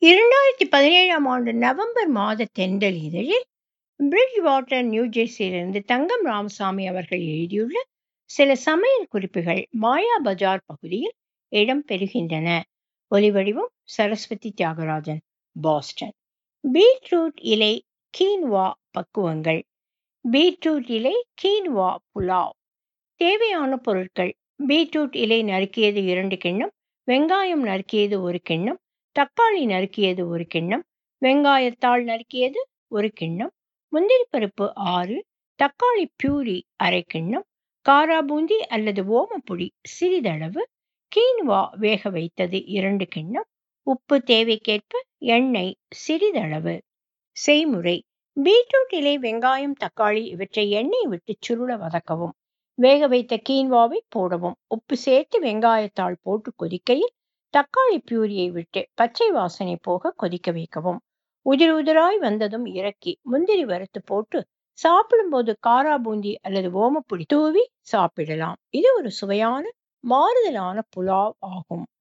இரண்டாயிரத்தி பதினேழாம் ஆண்டு நவம்பர் மாத தென்றல் இதழில் பிரிட்ஜ் வாட்டர் நியூஜெர்சியிலிருந்து தங்கம் ராமசாமி அவர்கள் எழுதியுள்ள சில சமையல் குறிப்புகள் மாயா பஜார் பகுதியில் இடம் பெறுகின்றன ஒலிவடிவம் சரஸ்வதி தியாகராஜன் பாஸ்டன் பீட்ரூட் இலை கீன்வா பக்குவங்கள் பீட்ரூட் இலை கீன்வா புலாவ் தேவையான பொருட்கள் பீட்ரூட் இலை நறுக்கியது இரண்டு கிண்ணம் வெங்காயம் நறுக்கியது ஒரு கிண்ணம் தக்காளி நறுக்கியது ஒரு கிண்ணம் வெங்காயத்தாள் நறுக்கியது ஒரு கிண்ணம் முந்திரி பருப்பு ஆறு தக்காளி பியூரி அரை கிண்ணம் காரா பூந்தி அல்லது ஓமப்பொடி சிறிதளவு கீன்வா வேக வைத்தது இரண்டு கிண்ணம் உப்பு தேவைக்கேற்ப எண்ணெய் சிறிதளவு செய்முறை பீட்ரூட் இலை வெங்காயம் தக்காளி இவற்றை எண்ணெய் விட்டு சுருள வதக்கவும் வேக வைத்த கீன்வாவை போடவும் உப்பு சேர்த்து வெங்காயத்தாள் போட்டு கொதிக்கையில் தக்காளி பியூரியை விட்டு பச்சை வாசனை போக கொதிக்க வைக்கவும் உதிர் உதிராய் வந்ததும் இறக்கி முந்திரி வறுத்து போட்டு சாப்பிடும்போது காரா பூந்தி அல்லது ஓமப்பொடி தூவி சாப்பிடலாம் இது ஒரு சுவையான மாறுதலான புலாவ் ஆகும்